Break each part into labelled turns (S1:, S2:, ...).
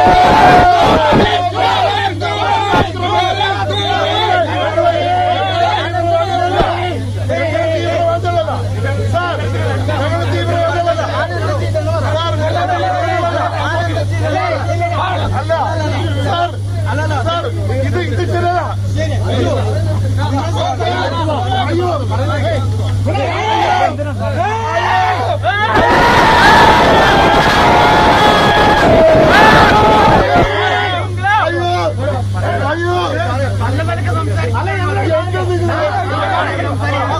S1: ഇത് ഇത് ശരിയാ അയ്യോ അയ്യോ എന്താ നിങ്ങൾ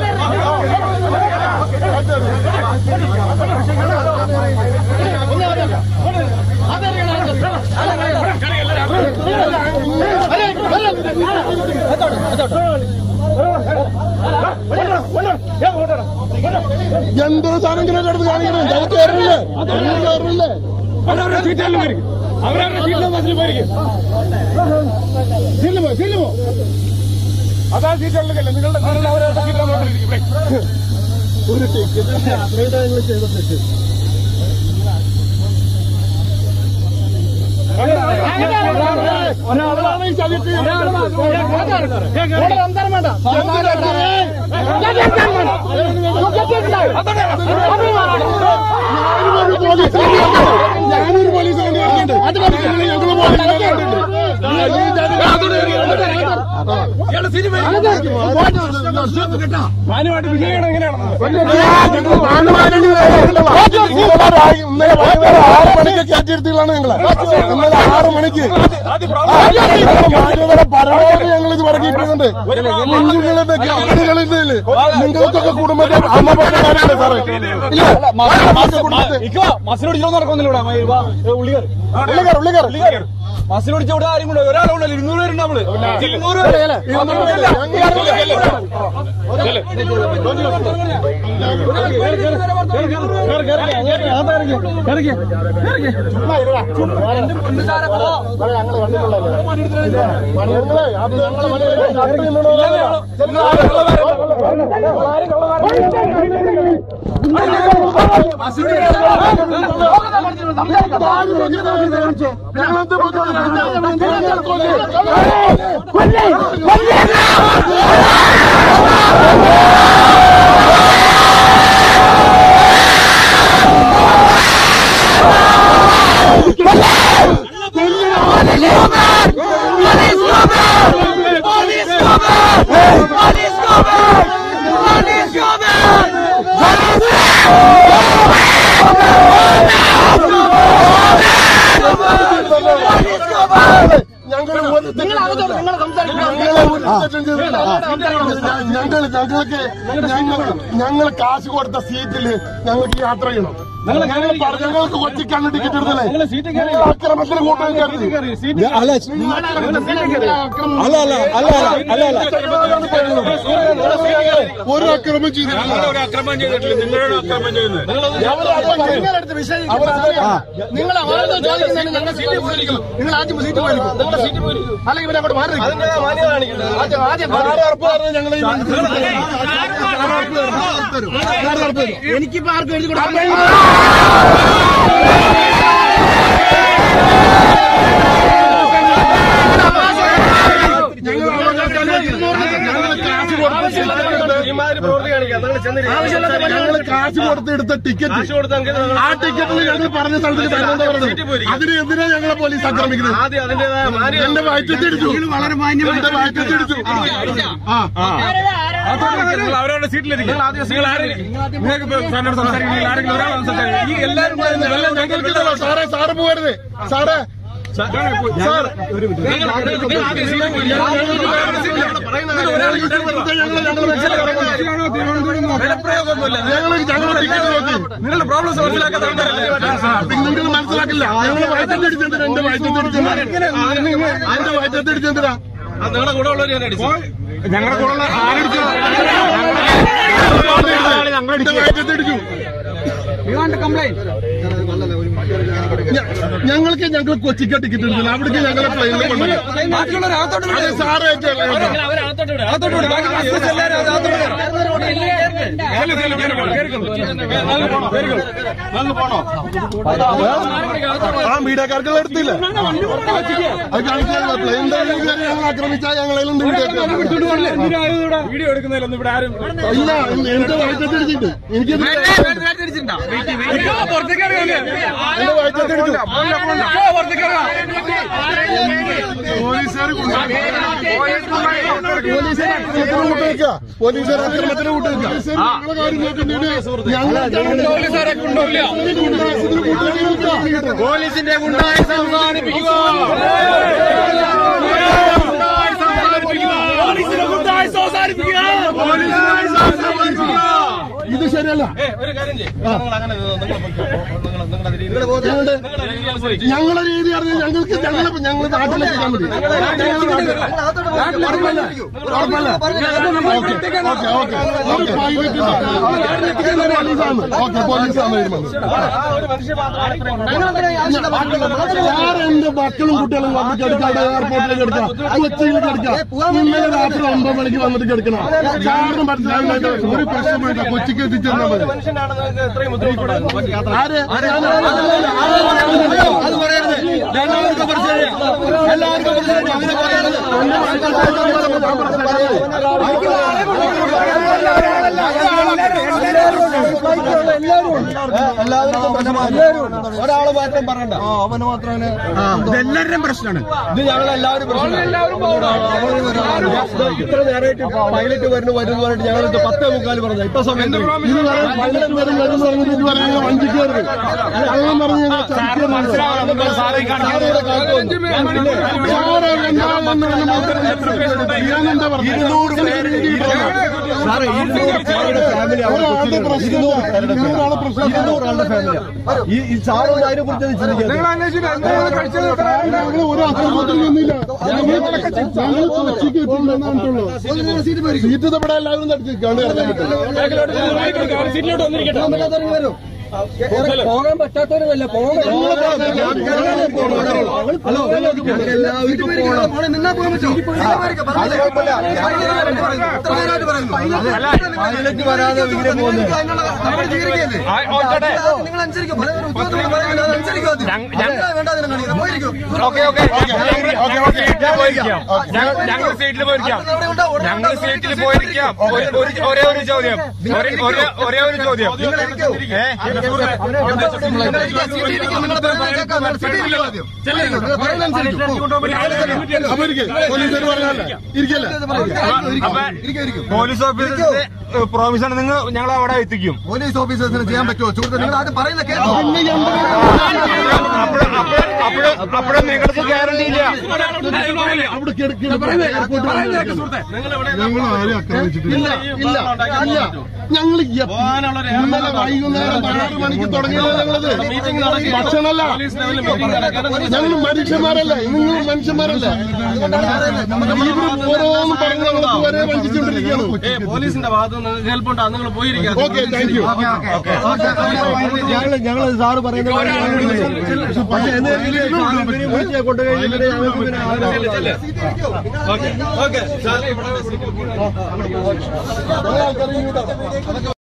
S1: എന്തോ സാധനം ഇങ്ങനെ കിടന്ന് കാണിക്കണേ ഞങ്ങൾ കയറില്ലേ ഞങ്ങൾ കയറില്ലേ
S2: അവരവരുടെ സീറ്റിലും പോയിരിക്കും അവരവരുടെ സീറ്റിലും ബസ്സിൽ പോയിരിക്കും സീറ്റിൽ പോ സീറ്റിൽ പോ അതാ സീറ്റുകളിലല്ലേ നിങ്ങളുടെ നിങ്ങളുടെ അവരവരുടെ സീറ്റിലും
S1: ഒരു ടിക്കറ്റ് അത്രയും ഞങ്ങൾ ചെയ്തിട്ട് ഒരാളാണ് ഈ ചവിട്ടി ഞാനൊരു പോലീസ് കണ്ടിട്ടുണ്ട് ഞങ്ങൾ
S2: മാനുമായിട്ട് വിജയിക്കണം എങ്ങനെയാണെന്ന്
S1: ഇന്നലെ വൈകുന്നേരം ആറ് മണിക്ക് കയറ്റിയെടുത്തികളാണ് ഞങ്ങള് ഇന്നലെ ആറ് മണിക്ക് മാന്യതയുടെ പരമാവധി ഞങ്ങൾ ഇത് പറക്കിയിട്ടുണ്ട് കുഞ്ഞുങ്ങളുടെ ഗ്രാമീണകളുടെ നിങ്ങൾക്കൊക്കെ കുടുംബത്തെ അമ്മ പറഞ്ഞ കാര്യമല്ലേ സാറേ ഇല്ല കുടുംബത്തെ
S2: മസിലോട് നടക്കുന്നില്ല ഉള്ളികർ
S1: ഉള്ളിക്കർ ഉള്ളിക്കർ
S2: മസിലോട് ഇവിടെ ആരും കൂടെ ഒരാളുണ്ടല്ലോ ഇരുന്നൂറ് പേരുണ്ട് നമ്മള് ഇരുന്നൂറ് പേര്
S1: ഞങ്ങൾ ഒരു തെറ്റും ചെയ്തിട്ടില്ല. ഞങ്ങൾ ഞങ്ങൾക്ക് ഞങ്ങൾ ഞങ്ങൾ കാശ് കൊടുത്ത സീറ്റിൽ ഞങ്ങൾക്ക് യാത്ര ചെയ്യണം ഞങ്ങൾ പറ- ഞങ്ങൾക്ക് കൊച്ചിക്കാണ് ടിക്കറ്റ് എടുത്തല്ലേ നിങ്ങൾ അക്രമത്തിന് കൂട്ടുകയറി
S3: അല്ല അല്ല അല്ല അല്ല അല്ല അല്ല
S1: ഒരു അക്രമം ചെയ്തിട്ടില്ല
S2: ഒരു അക്രമം ചെയ്തിട്ടില്ല നിങ്ങളോട് അക്രമം ചെയ്യുന്നത്
S4: നിങ്ങൾ ആരോട് ചോദിക്കുന്നതിന് ഞങ്ങൾ സീറ്റ് പോയിരിക്കും നിങ്ങൾ ആദ്യം സീറ്റ് പോയിരിക്കും നിങ്ങളുടെ സീറ്റ് പോയിരിക്കും അല്ലെങ്കിൽ ഇവരെ അങ്ങോട്ട് മാറി നിൽക്കും. ആദ്യം ആദ്യം എനിക്കിപ്പോ ആർക്കും എഴുതി കൊടുക്കാൻ
S1: ഞങ്ങൾ കാശ് കൊടുത്ത് എടുത്ത ടിക്കറ്റ് ആ ടിക്കറ്റിൽ ഞങ്ങൾ പറഞ്ഞ സ്ഥലത്തേക്ക് തരുന്നെന്ന് പറഞ്ഞത് അതിന് എന്തിനാ ഞങ്ങളെ പോലീസ് ആക്രമിക്കുന്നത് എന്റെ വയറ്റത്തിടിച്ചു വളരെ മാന്യമായിട്ട് വയറ്റത്തിടിച്ചു ആ
S2: നിങ്ങൾ അവരവരുടെ സീറ്റിലിരിക്കും നിങ്ങൾ ആരെങ്കിലും നിങ്ങൾക്ക് ഇപ്പൊ സാറിനോട് സംസാരിക്കണമെങ്കിൽ ആരെങ്കിലും ഒരാൾ സംസാരിക്കും ഈ എല്ലാവരും കൂടെ ഇരുന്ന് വെള്ളം ഞങ്ങൾക്ക്
S1: ഞങ്ങൾക്കില്ലല്ലോ സാറേ സാറ് പോകരുത് സാറേ സാർ
S2: നിങ്ങൾ ആദ്യം സീറ്റിൽ പോയി. നിങ്ങൾ ഒരാൾ ഇങ്ങോട്ട് വരണം. ബലപ്രയോഗമൊന്നുമില്ല
S1: ഞങ്ങൾ ഞങ്ങൾ ടിക്കറ്റ് നോക്കി
S2: നിങ്ങളുടെ പ്രോബ്ലംസ് മനസ്സിലാക്കാത്ത ആൾക്കാരല്ലേ
S1: നിങ്ങൾ മനസ്സിലാക്കില്ല ഞങ്ങൾ വയറ്റത്തിടിച്ചെന്തിനാ എന്റെ വയറ്റത്തിടിച്ചെന്തിനാ എന്റെ വയറ്റത്തിടിച്ചെന്തിനാ
S2: അത് നിങ്ങളുടെ കൂടെ ഉള്ളവർ ഞാൻ അടിച്ചു
S1: ഞങ്ങളുടെ കൂടെ ആരടിച്ചു എന്റെ വയറ്റത്തിടിച്ചു ഞ- ഞങ്ങൾക്ക് ഞങ്ങൾ കൊച്ചിക്ക ടിക്കറ്റ് എടുത്തില്ല അവിടേക്ക് ഞങ്ങളെ പ്ലെയിനിൽ കൊണ്ടുപോയി
S2: ബാക്കിയുള്ളവർ അകത്തോട്ട് വിടുക.
S1: അത് സാറേ
S2: അവരകത്തോട്ട് വിടുക. അകത്തോട്ട് വിടുക. ബാക്കി ബസ്സിൽ എല്ലാവരും അകത്തോട്ട് വിടുക.
S1: ആ മീഡിയക്കാർക്ക് എടുത്തില്ല അത് കാണിച്ചാൽ എന്തായാലും കയറി ഞങ്ങൾ ആക്രമിച്ചാൽ ഞങ്ങളതിലുണ്ട് മീഡിയക്കാർ
S2: വീഡിയോ എടുക്കുന്നതിലൊന്നും ഇവിടെ ആരും
S1: ഇല്ല എന്റെ വയറ്റത്തിടിച്ചിട്ട് എനിക്ക് എന്റെ വയറ്റത്തിടിച്ചു പോലീസുകാർ പോലീസുകാർ അക്രമത്തിന് കൂട്ടുവെക്കുക പോലീസുകാർ അക്രമത്തിന് കൂട്ടുവെക്കുക ഞങ്ങളെ കാര്യം നോക്കുന്നുണ്ട് ഞങ്ങൾ പോലീസുകാരെ കൊണ്ടുപോയി
S2: പോലീസിന്റെ ഗുണ്ടായുസം അവസാനിപ്പിക്കുക
S1: ഇത് ശരിയല്ല
S2: ഒരു കാര്യം ചെയ്യും നിങ്ങൾ അങ്ങനെ നിങ്ങൾ നിങ്ങളുടെ
S1: ഞങ്ങളുടെ ഞങ്ങളെ രീതി അറിഞ്ഞാൽ ഞങ്ങൾക്ക് ഞങ്ങളെ ഞങ്ങൾ നാട്ടിലേക്ക് എത്താൻ മതി ഉറപ്പല്ല ഉറപ്പല്ല ഓക്കെ ഓക്കെ ഓക്കെ ഓക്കെ പോലീസാണ് ഓക്കെ പോലീസാണ് വരുന്നത് ഞാൻ എന്റെ മക്കളും കുട്ടികളും വന്നിട്ട് എടുക്കാം എയർപോർട്ടിലേക്ക് എടുക്കാം കൊച്ചിയിലേക്ക് എടുക്കാം ഇന്നലെ രാത്രി ഒമ്പത് മണിക്ക് വന്നിട്ട് എടുക്കണം കാരണം മനസ്സിലാകുന്ന ഒരു പ്രശ്നമില്ല കൊച്ചിക്ക് എത്തിച്ചെന്നാൽ മതി
S2: മനുഷ്യനാണെന്ന് ഇത്രയും ബുദ്ധിമുട്ടുണ്ടായിരുന്നു
S1: ആര്
S3: അത് പറയരുത് രണ്ടാമത്തെ പ്രശ്നം എല്ലാവർക്കും പ്രശ്നം അങ്ങനെ പറയരുത് ഒരാള് മാത്രം പറയണ്ട അവന് മാത്രമാണ്
S1: ഇതെല്ലാവരുടെയും പ്രശ്നമാണ്
S3: ഇത് ഞങ്ങൾ എല്ലാവരും ഇത്ര നേരമായിട്ട് പൈലറ്റ് വരുന്നു വരുന്നു പറഞ്ഞിട്ട് ഞങ്ങൾ പത്തേ മുക്കാൽ പറഞ്ഞു ഇപ്പൊ സമയം
S1: ഇത് പറയാൻ പൈലറ്റ് വരും വരും പറഞ്ഞിട്ട് ഇത് പറയാൻ വഞ്ചിക്ക് കയറി കള്ളം പറഞ്ഞു ഞങ്ങൾ എന്താ
S3: സാറേ ഇരുന്നൂറ് പേരുടെ ഫാമിലി
S1: ഒരാളുടെ പ്രശ്നം ഇരുന്നൂറാളെ പ്രശ്നം
S3: ഇരുന്നൂറാളുടെ ഫാമിലി ഈ ഈ സാറ് അതിനെ കുറിച്ച് ചിന്തിക്കുന്നത്
S1: ഞങ്ങൾ ഒരു അക്രമത്തിൽ നിന്നില്ല ഞങ്ങൾ കൊച്ചിക്ക് എത്തുമെന്നാണുള്ളൂ സീറ്റ് ഇവിടെ എല്ലാവരും തട്ടി കണ്ടു കിടക്കാൻ പറ്റില്ല
S2: സീറ്റിലോട്ട് വന്നിരിക്കട്ടെ
S3: പോകാൻ പറ്റാത്തവരല്ല പോകാൻ ഹലോ എല്ലാവർക്കും പൈലറ്റ് വരാതെ ഇങ്ങനെ പോകുന്നത്
S2: ഓക്കെ ഓക്കെ ഞങ്ങൾ സീറ്റിൽ പോയിരിക്കാം ഞങ്ങൾ സീറ്റിൽ പോയിരിക്കാം ഒരു- ഒരു- ഒരേ ഒരു ചോദ്യം ഒരേ- ഒരേ- ഒരേ ഒരു ചോദ്യം ഏ?
S1: അപ്പൊ ഇരിക്കെ പോലീസുകാർ പറഞ്ഞല്ല ഇരിക്കല്ലേ
S2: അപ്പൊ പോലീസ് ഓഫീസറിന്റെ പ്രോമിസാണ് നിങ്ങൾ ഞങ്ങൾ അവിടെ എത്തിക്കും
S3: പോലീസ് ഓഫീസേഴ്സിന് ചെയ്യാൻ പറ്റുമോ സുഹൃത്ത് നിങ്ങൾ ആദ്യം പറയുന്ന കേട്ടോ
S2: അപ്പോഴും നിങ്ങൾക്ക് ഗ്യാരണ്ടി ഇല്ല
S1: അവിടെ കിടക്കുന്ന ഞങ്ങൾ ആരും ആക്രമിച്ചിട്ടില്ല ഇല്ല ഇല്ല ഞങ്ങൾ ഇന്നലെ വൈകുന്നേരം ആറ് മണിക്ക് തുടങ്ങിയത് ഞങ്ങളത് ഭക്ഷണമല്ല ഞങ്ങൾ മനുഷ്യന്മാരല്ല നിങ്ങൾ മനുഷ്യന്മാരല്ല ഇവർ ഓരോന്നും പറഞ്ഞ് ഞങ്ങൾക്ക് വരെ വഞ്ചിച്ചുകൊണ്ടിരിക്കുകയാണ്
S2: പോലീസിന്റെ ഭാഗത്ത് നിന്ന് ഹെൽപ്പ് ഉണ്ടാകും നിങ്ങൾ പോയിരിക്കാം
S1: ഓക്കെ താങ്ക് യു
S3: ഞങ്ങൾ ഞങ്ങൾ സാറ് പറയുന്നത് പക്ഷെ എന്തെങ്കിലും കൊണ്ടുപോയി ഞങ്ങൾക്ക് പിന്നെ ആരാ-
S2: ഓക്കെ ഓക്കെ